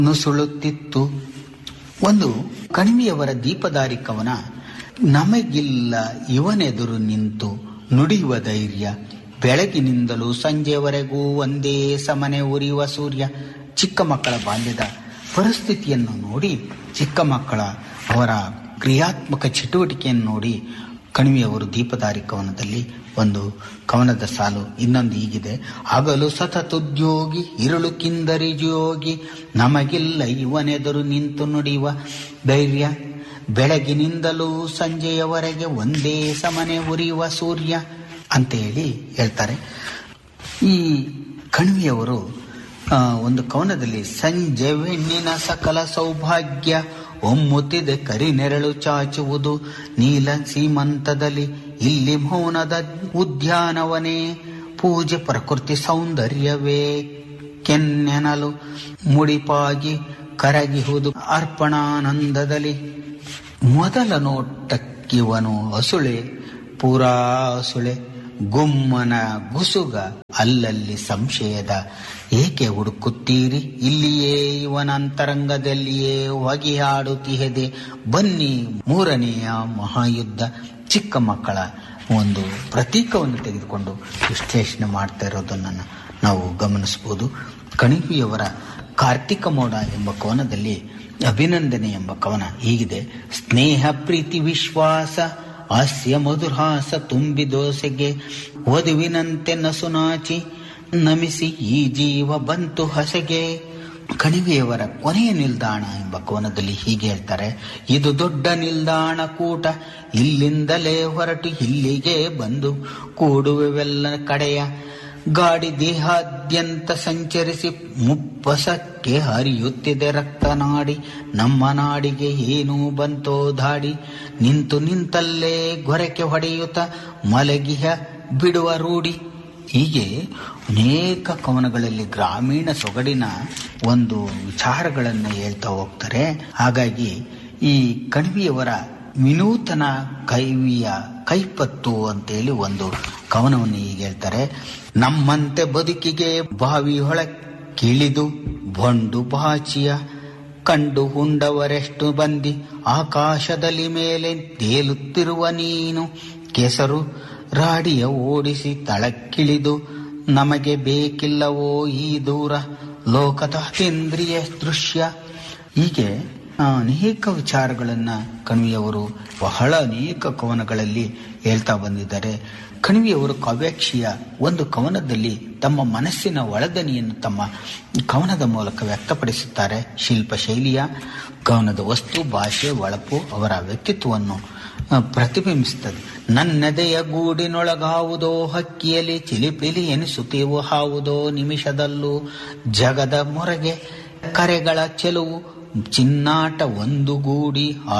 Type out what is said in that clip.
ನುಸುಳುತ್ತಿತ್ತು ಒಂದು ಕಣಿವೆಯವರ ದೀಪದಾರಿ ಕವನ ನಮಗಿಲ್ಲ ಇವನೆದುರು ನಿಂತು ನುಡಿಯುವ ಧೈರ್ಯ ಬೆಳಗಿನಿಂದಲೂ ಸಂಜೆಯವರೆಗೂ ಒಂದೇ ಸಮನೆ ಉರಿಯುವ ಸೂರ್ಯ ಚಿಕ್ಕ ಮಕ್ಕಳ ಬಾಲ್ಯದ ಪರಿಸ್ಥಿತಿಯನ್ನು ನೋಡಿ ಚಿಕ್ಕ ಮಕ್ಕಳ ಅವರ ಕ್ರಿಯಾತ್ಮಕ ಚಟುವಟಿಕೆಯನ್ನು ನೋಡಿ ಕಣಿವೆಯವರು ದೀಪದಾರಿ ಕವನದಲ್ಲಿ ಒಂದು ಕವನದ ಸಾಲು ಇನ್ನೊಂದು ಹೀಗಿದೆ ಆಗಲು ಸತತುದ್ಯೋಗಿ ಇರುಳು ಕಿಂದರಿಜೋಗಿ ನಮಗಿಲ್ಲ ಇವನೆದುರು ನಿಂತು ನುಡಿಯುವ ಧೈರ್ಯ ಬೆಳಗಿನಿಂದಲೂ ಸಂಜೆಯವರೆಗೆ ಒಂದೇ ಸಮನೆ ಉರಿಯುವ ಸೂರ್ಯ ಅಂತ ಹೇಳಿ ಹೇಳ್ತಾರೆ ಈ ಕಣಿವೆಯವರು ಆ, ಒಂದು ಕವನದಲ್ಲಿ ಸಂಜೆ ಬೆಣ್ಣಿನ ಸಕಲ ಸೌಭಾಗ್ಯ ಒಮ್ಮುತ್ತಿದೆ ಕರಿನೆರಳು ಚಾಚುವುದು ನೀಲ ಸೀಮಂತದಲ್ಲಿ ಇಲ್ಲಿ ಮೌನದ ಉದ್ಯಾನವನೇ ಪೂಜೆ ಪ್ರಕೃತಿ ಸೌಂದರ್ಯವೇ ಕೆನ್ನೆನಲು ಮುಡಿಪಾಗಿ ಕರಗಿಹುದು ಅರ್ಪಣಾನಂದದಲ್ಲಿ ಮೊದಲ ನೋಟಕ್ಕಿವನು ಹಸುಳೆ ಪೂರಾ ಹಸುಳೆ ಗುಮ್ಮನ ಗುಸುಗ ಅಲ್ಲಲ್ಲಿ ಸಂಶಯದ ಏಕೆ ಹುಡುಕುತ್ತೀರಿ ಇಲ್ಲಿಯೇ ಇವನ ಅಂತರಂಗದಲ್ಲಿಯೇ ಹೊಗೆಯಾಡುತ್ತಿಹೆದೆ ಬನ್ನಿ ಮೂರನೆಯ ಮಹಾಯುದ್ಧ ಚಿಕ್ಕ ಮಕ್ಕಳ ಒಂದು ಪ್ರತೀಕವನ್ನು ತೆಗೆದುಕೊಂಡು ವಿಶ್ಲೇಷಣೆ ಮಾಡ್ತಾ ಇರೋದನ್ನು ನಾವು ಗಮನಿಸಬಹುದು ಕಣಿವೆಯವರ ಕಾರ್ತಿಕ ಮೋಡ ಎಂಬ ಕವನದಲ್ಲಿ ಅಭಿನಂದನೆ ಎಂಬ ಕವನ ಹೀಗಿದೆ ಸ್ನೇಹ ಪ್ರೀತಿ ವಿಶ್ವಾಸ ಹಾಸ್ಯ ಮಧುರಹಾಸ ತುಂಬಿ ದೋಸೆಗೆ ವಧುವಿನಂತೆ ನಸುನಾಚಿ ನಮಿಸಿ ಈ ಜೀವ ಬಂತು ಹಸೆಗೆ ಕಣಿವೆಯವರ ಕೊನೆಯ ನಿಲ್ದಾಣ ಎಂಬ ಕೋನದಲ್ಲಿ ಹೀಗೆ ಹೇಳ್ತಾರೆ ಇದು ದೊಡ್ಡ ನಿಲ್ದಾಣ ಕೂಟ ಇಲ್ಲಿಂದಲೇ ಹೊರಟು ಇಲ್ಲಿಗೆ ಬಂದು ಕೂಡುವೆವೆಲ್ಲ ಕಡೆಯ ಗಾಡಿ ದೇಹಾದ್ಯಂತ ಸಂಚರಿಸಿ ಮುಪ್ಪಸಕ್ಕೆ ಹರಿಯುತ್ತಿದೆ ರಕ್ತನಾಡಿ ನಮ್ಮ ನಾಡಿಗೆ ಏನೂ ಬಂತೋ ಧಾಡಿ ನಿಂತು ನಿಂತಲ್ಲೇ ಗೊರಕೆ ಹೊಡೆಯುತ್ತ ಮಲಗಿಹ ಬಿಡುವ ರೂಢಿ ಹೀಗೆ ಅನೇಕ ಕವನಗಳಲ್ಲಿ ಗ್ರಾಮೀಣ ಸೊಗಡಿನ ಒಂದು ವಿಚಾರಗಳನ್ನು ಹೇಳ್ತಾ ಹೋಗ್ತಾರೆ ಹಾಗಾಗಿ ಈ ಕಣಿವೆಯವರ ವಿನೂತನ ಕೈವಿಯ ಕೈಪತ್ತು ಅಂತೇಳಿ ಒಂದು ಕವನವನ್ನು ಹೀಗೆ ಹೇಳ್ತಾರೆ ನಮ್ಮಂತೆ ಬದುಕಿಗೆ ಬಾವಿ ಹೊಳಕ್ಕಿಳಿದು ಬಂಡು ಬಾಚಿಯ ಕಂಡು ಹುಂಡವರೆಷ್ಟು ಬಂದಿ ಆಕಾಶದಲ್ಲಿ ಮೇಲೆ ತೇಲುತ್ತಿರುವ ನೀನು ಕೆಸರು ರಾಡಿಯ ಓಡಿಸಿ ತಳಕ್ಕಿಳಿದು ನಮಗೆ ಬೇಕಿಲ್ಲವೋ ಈ ದೂರ ಲೋಕದ ಅತೀಂದ್ರಿಯ ದೃಶ್ಯ ಹೀಗೆ ಅನೇಕ ವಿಚಾರಗಳನ್ನ ಕಣಿವೆಯವರು ಬಹಳ ಅನೇಕ ಕವನಗಳಲ್ಲಿ ಹೇಳ್ತಾ ಬಂದಿದ್ದಾರೆ ಕಣಿವೆಯವರು ಕಾವ್ಯಾಕ್ಷಿಯ ಒಂದು ಕವನದಲ್ಲಿ ತಮ್ಮ ಮನಸ್ಸಿನ ಒಳದನಿಯನ್ನು ತಮ್ಮ ಕವನದ ಮೂಲಕ ವ್ಯಕ್ತಪಡಿಸುತ್ತಾರೆ ಶಿಲ್ಪ ಶೈಲಿಯ ಕವನದ ವಸ್ತು ಭಾಷೆ ಒಳಪು ಅವರ ವ್ಯಕ್ತಿತ್ವವನ್ನು ಆ, ಪ್ರತಿಬಿಂಬಿಸುತ್ತದೆ ನನ್ನೆದೆಯ ಗೂಡಿನೊಳಗಾವುದೋ ಹಕ್ಕಿಯಲ್ಲಿ ಚಿಲಿಪಿಲಿ ಎನಿಸುತ್ತೀವು ಹಾವುದೋ ನಿಮಿಷದಲ್ಲೂ ಜಗದ ಮೊರಗೆ ಕರೆಗಳ ಚೆಲುವು ಚಿನ್ನಾಟ ಒಂದು ಗೂಡಿ